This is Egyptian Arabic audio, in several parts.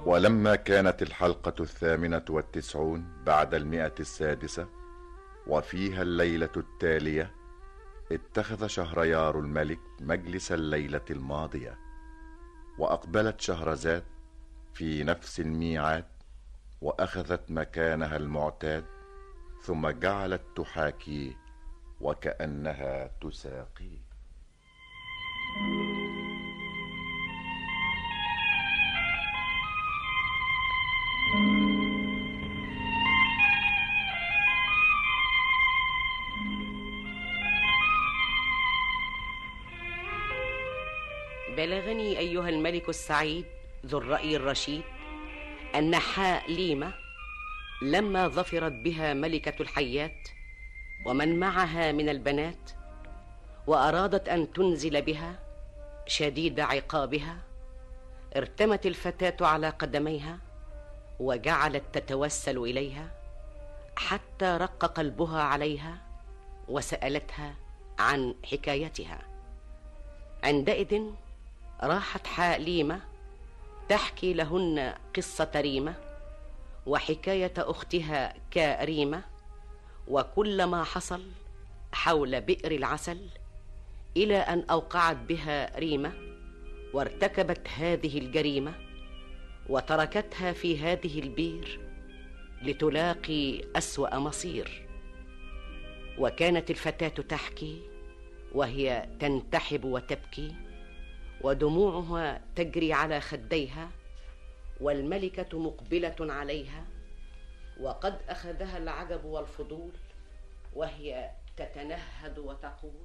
ولما كانت الحلقة الثامنة والتسعون بعد المئة السادسة وفيها الليلة التالية اتخذ شهريار الملك مجلس الليلة الماضية وأقبلت شهرزاد في نفس الميعاد وأخذت مكانها المعتاد ثم جعلت تحاكيه وكأنها تساقيه بلغني أيها الملك السعيد ذو الرأي الرشيد أن حاء ليمة لما ظفرت بها ملكة الحيات ومن معها من البنات وأرادت أن تنزل بها شديد عقابها ارتمت الفتاة على قدميها وجعلت تتوسل إليها حتى رق قلبها عليها وسألتها عن حكايتها عندئذ راحت حاليمة تحكي لهن قصة ريمة وحكاية أختها كريمة وكل ما حصل حول بئر العسل إلى أن أوقعت بها ريمة وارتكبت هذه الجريمة وتركتها في هذه البير لتلاقي أسوأ مصير وكانت الفتاة تحكي وهي تنتحب وتبكي ودموعها تجري على خديها والملكة مقبلة عليها وقد أخذها العجب والفضول وهي تتنهد وتقول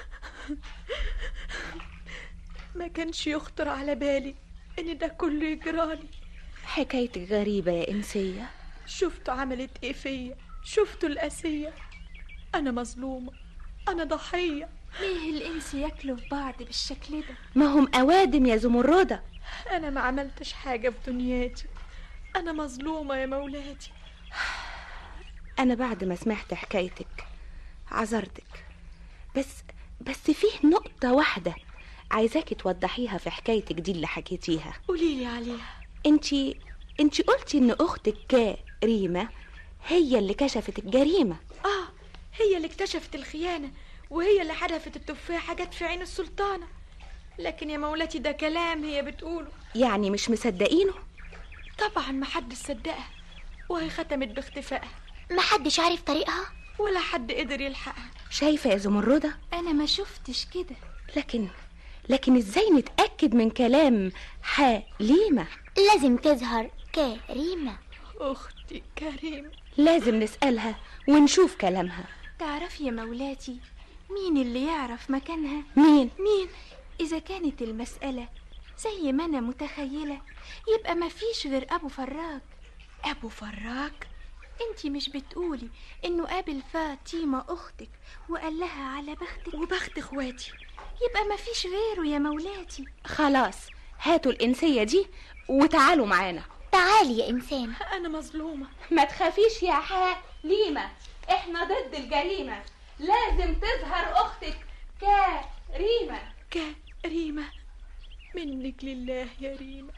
ما كانش يخطر على بالي ان ده كله يجرالي حكايتك غريبة يا إنسية شفتوا عملت ايه فيا شفتوا القاسية انا مظلومة انا ضحية ليه الإنس ياكلوا في بعض بالشكل ده ما هم أوادم يا زمردة انا ما عملتش حاجة في دنياتي انا مظلومة يا مولاتي أنا بعد ما سمعت حكايتك عذرتك بس بس فيه نقطة واحدة عايزاكي توضحيها في حكايتك دي اللي حكيتيها قوليلي عليها انتي انتي قلتي ان اختك كريمة هي اللي كشفت الجريمة اه هي اللي اكتشفت الخيانة وهي اللي حدفت التفاحة جت في عين السلطانة لكن يا مولاتي ده كلام هي بتقوله يعني مش مصدقينه طبعا ما حد صدقها وهي ختمت باختفائها محدش عارف طريقها ولا حد قدر يلحقها شايفة يا زمردة أنا ما شفتش كده لكن لكن ازاي نتأكد من كلام حليمة لازم تظهر كريمة اختي كريمة لازم نسألها ونشوف كلامها تعرفي يا مولاتي مين اللي يعرف مكانها مين مين إذا كانت المسألة زي ما أنا متخيلة يبقى مفيش غير أبو فراج ابو فراج انتي مش بتقولي انه قابل فاطمة اختك وقال لها على بختك وبخت اخواتي يبقى مفيش غيره يا مولاتي خلاص هاتوا الإنسية دي وتعالوا معانا تعالي يا انسان انا مظلومة ما تخافيش يا حليمة احنا ضد الجريمة لازم تظهر اختك كريمة كريمة منك لله يا ريمة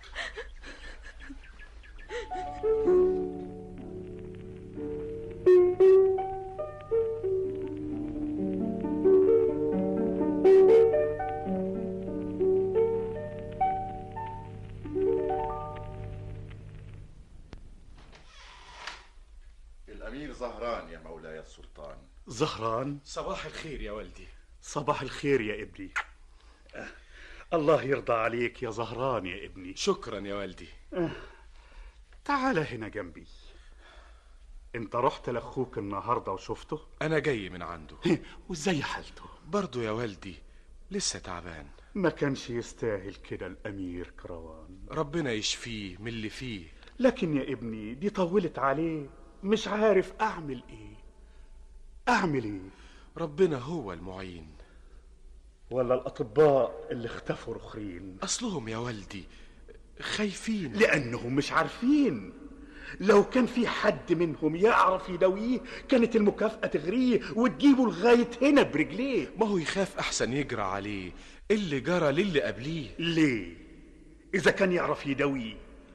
الأمير زهران يا مولاي السلطان زهران صباح الخير يا والدي صباح الخير يا ابني آه، الله يرضى عليك يا زهران يا ابني شكرا يا والدي تعال هنا جنبي انت رحت لاخوك النهارده وشفته انا جاي من عنده وازاي حالته برضو يا والدي لسه تعبان ما كانش يستاهل كده الامير كروان ربنا يشفيه من اللي فيه لكن يا ابني دي طولت عليه مش عارف اعمل ايه اعمل ايه ربنا هو المعين ولا الاطباء اللي اختفوا رخرين اصلهم يا والدي خايفين لانهم مش عارفين لو كان في حد منهم يعرف يداويه كانت المكافأة تغريه وتجيبه لغاية هنا برجليه ما هو يخاف احسن يجرى عليه اللي جرى للي قبليه ليه؟ إذا كان يعرف يداويه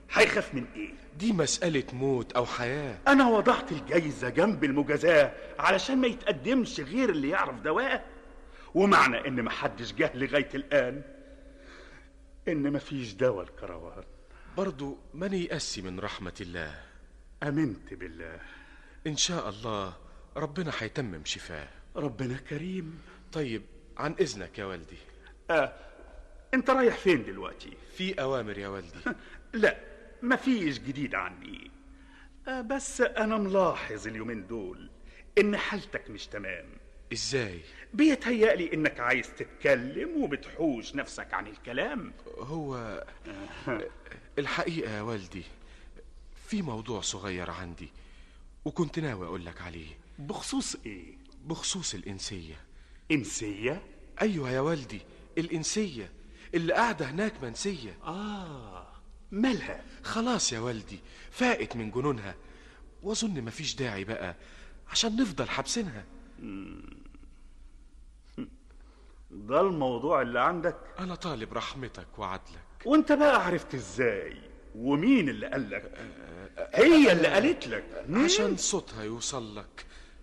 هيخاف من ايه دي مسألة موت أو حياة انا وضعت الجايزة جنب المجازاة علشان ما يتقدمش غير اللي يعرف دواه ومعنى ان محدش جه لغاية الان ان مفيش دواء الكروان برضو ما نيأسي من رحمة الله امنت بالله إن شاء الله ربنا هيتمم شفاه ربنا كريم طيب عن إذنك يا والدي آه. انت رايح فين دلوقتي في أوامر يا والدي لا مفيش جديد عني آه بس انا ملاحظ اليومين دول ان حالتك مش تمام إزاي بيتهيألي انك عايز تتكلم وبتحوش نفسك عن الكلام هو الحقيقة يا والدي في موضوع صغير عندي وكنت ناوي أقول لك عليه بخصوص ايه بخصوص الإنسية انسية أيوة يا والدي الإنسية اللي قاعدة هناك منسية اه مالها خلاص يا والدي فاقت من جنونها وأظن مفيش داعي بقى عشان نفضل حابسينها ده الموضوع اللي عندك أنا طالب رحمتك وعدلك وانت بقى عرفت ازاي ومين اللي قالك هي اللي قالت لك عشان صوتها يوصل لك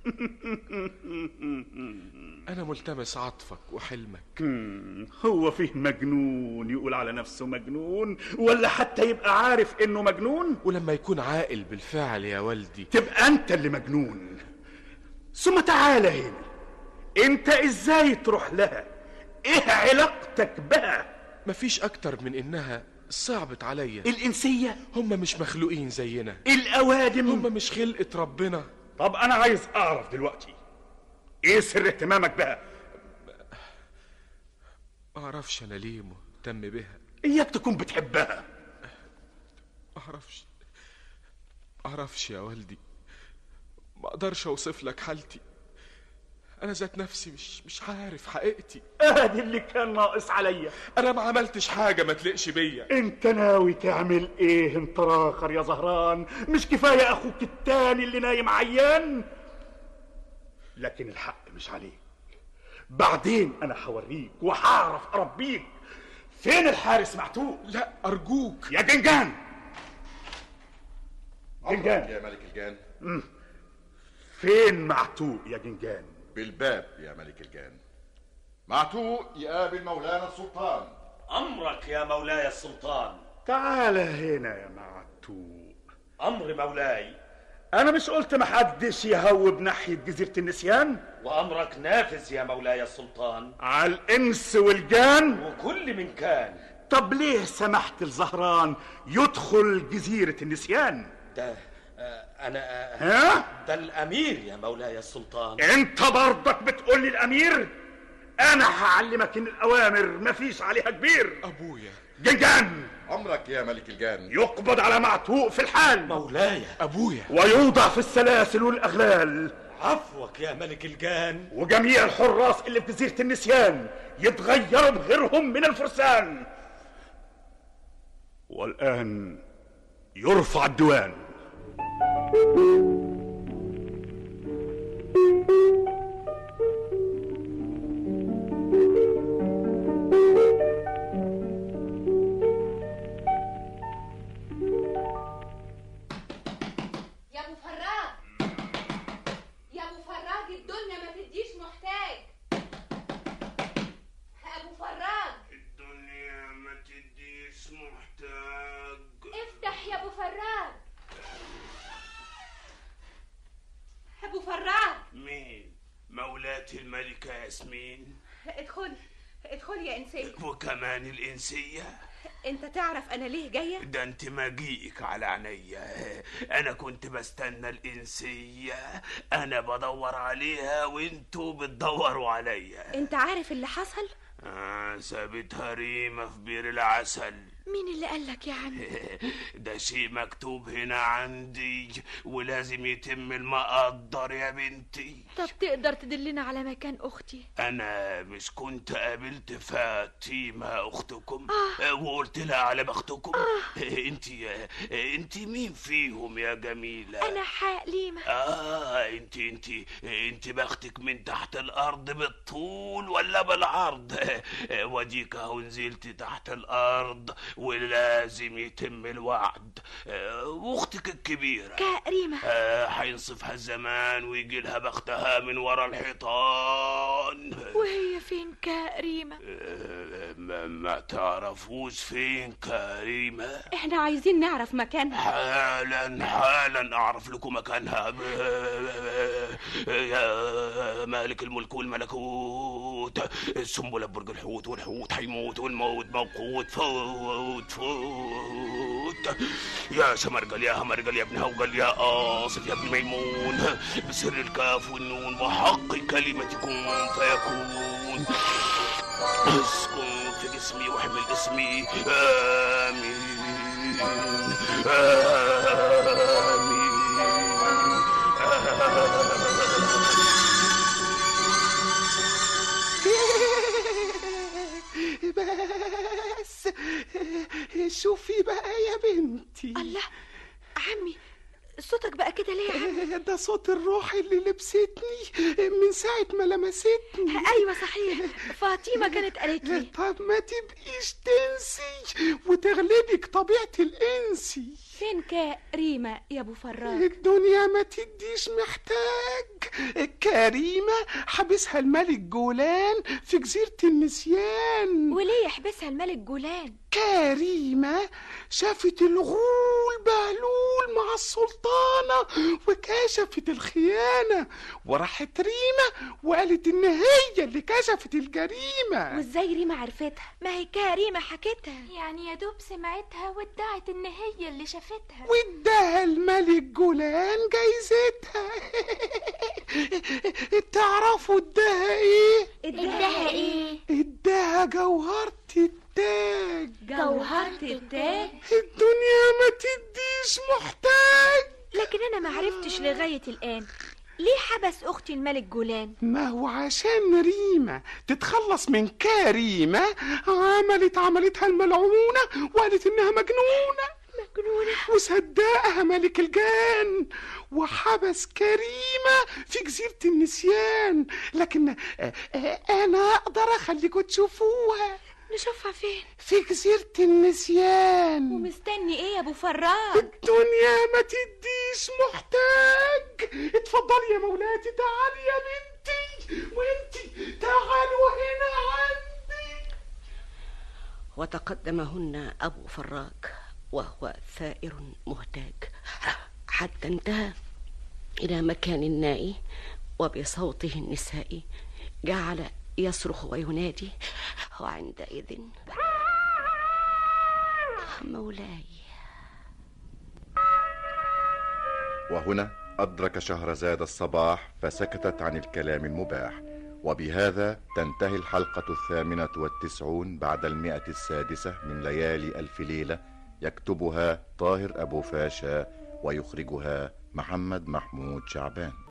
أنا ملتمس عطفك وحلمك مم، هو فيه مجنون يقول على نفسه مجنون ولا حتى يبقى عارف انه مجنون ولما يكون عاقل بالفعل يا والدي تبقى انت اللي مجنون ثم تعالى هنا انت ازاي تروح لها ايه علاقتك بها مفيش أكتر من إنها صعبت عليا الانسية هم مش مخلوقين زينا الاوادم هم مش خلقة ربنا طب انا عايز اعرف دلوقتي ايه سر اهتمامك بها معرفش أنا ليه مهتم بها اياك تكون بتحبها معرفش معرفش يا والدي ما اقدرش اوصف لك حالتي انا ذات نفسي مش مش عارف حقيقتي ادي اللي كان ناقص عليا انا ما عملتش حاجه ما تلقش بيا انت ناوي تعمل ايه انت راخر يا زهران مش كفايه اخوك التاني اللي نايم عيان لكن الحق مش عليك بعدين انا هوريك وهعرف اربيك فين الحارس معتوق لا ارجوك يا جنجان جنجان يا ملك الجان فين معتوق يا جنجان بالباب يا ملك الجان معتوق يقابل مولانا السلطان أمرك يا مولاي السلطان تعال هنا يا معتوق أمر مولاي انا مش قلت محدش يهوب ناحيه جزيره النسيان وأمرك نافذ يا مولاي السلطان على الانس والجان وكل من كان طب ليه سمحت الزهران يدخل جزيرة النسيان؟ ده آه، أنا آه، ها؟ ده الأمير يا مولاي السلطان انت برضك بتقول لي الامير؟ انا هعلمك ان الاوامر مفيش عليها كبير ابويا جنجان امرك يا ملك الجان يقبض على معتوق في الحال مولاي ابويا ويوضع في السلاسل والاغلال عفوك يا ملك الجان وجميع الحراس اللي في جزيرة النسيان يتغيروا بغيرهم من الفرسان والآن يرفع الديوان يا ابو فراج يا ابو فراج الدنيا ما تديش محتاج ابو فراج الدنيا ما تديش محتاج افتح يا ابو فراج ابو فراج مين مولاتي الملكة ياسمين ادخلي ادخلي يا انسان وكمان الإنسية انت تعرف انا ليه جايه ده انت مجيئك على عينيا انا كنت بستنى الإنسية انا بدور عليها وانتوا بتدوروا عليا انت عارف اللي حصل آه سابتها ريمة في بير العسل مين اللي قالك يا عم ده شيء مكتوب هنا عندي ولازم يتم المقدر يا بنتي طب تقدر تدلنا على مكان اختي انا مش كنت قابلت فاطمه اختكم وقلت لها على بختكم انت انت مين فيهم يا جميله انا حليمه اه انت انت انت بختك من تحت الارض بالطول ولا بالعرض وديك اهو نزلت تحت الارض ولازم يتم الوعد الأرض آه، وأختك الكبيرة كريمة آه، هينصفها الزمان ويجي لها بختها من ورا الحيطان وهي فين كريمة آه، ما, ما تعرفوش فين كريمة احنا عايزين نعرف مكانها حالا حالا أعرف لكم مكانها يا مالك الملك والملكوت السنبلة برج الحوت والحوت حيموت والموت موقوت فوت فوت يا شمرجل يا همرجل يا ابن هوجل يا آصف يا ابن ميمون بسر الكاف والنون وحق كلمتكم فيكون اسكن في جسمي واحمل اسمي آمين بس شوفي بقى يا بنتي الله عمي صوتك بقى كده ليه يا عمي ده صوت الروح اللي لبستني من ساعة ما لمستني ايوه صحيح فاطمة كانت قالت لي طب ما تبقيش تنسي وتغلبك طبيعة الانسي فين كريمة يا ابو فراج الدنيا ما تديش محتاج كريمة حبسها الملك جولان في جزيرة النسيان وليه يحبسها الملك جولان كريمة شافت الغول بهلول مع السلطانة وكشفت الخيانة وراحت ريمة وقالت إن هي اللي كشفت الجريمة وازاي ريما عرفتها ما هي كريمة حكتها يعني يا دوب سمعتها وادعت ان هي اللي شافتها واداها الملك جولان جايزتها تعرفوا اداها ايه؟ اداها ايه اداها جوهرة التاج جوهرة التاج الدنيا ما تديش محتاج لكن انا ما عرفتش لغاية الان ليه حبس اختي الملك جولان ما هو عشان ريمة تتخلص من كريمة عملت عملتها الملعونة وقالت انها مجنونة مجنونة وصدقها ملك الجان وحبس كريمة في جزيرة النسيان لكن آه، آه، أنا أقدر أخليكم تشوفوها نشوفها فين في جزيرة النسيان ومستني ايه يا ابو فراج الدنيا ما تديش محتاج اتفضلي يا مولاتي تعالي يا بنتي وانتي تعالوا هنا عندي وتقدمهن أبو فراج وهو ثائر مهتاج حتى انتهى إلى مكان النائي وبصوته النسائي جعل يصرخ وينادي وعندئذ مولاي وهنا أدرك شهرزاد الصباح فسكتت عن الكلام المباح وبهذا تنتهي الحلقة الثامنة والتسعون بعد المئة السادسة من ليالي ألف ليلة يكتبها طاهر أبو فاشا ويخرجها محمد محمود شعبان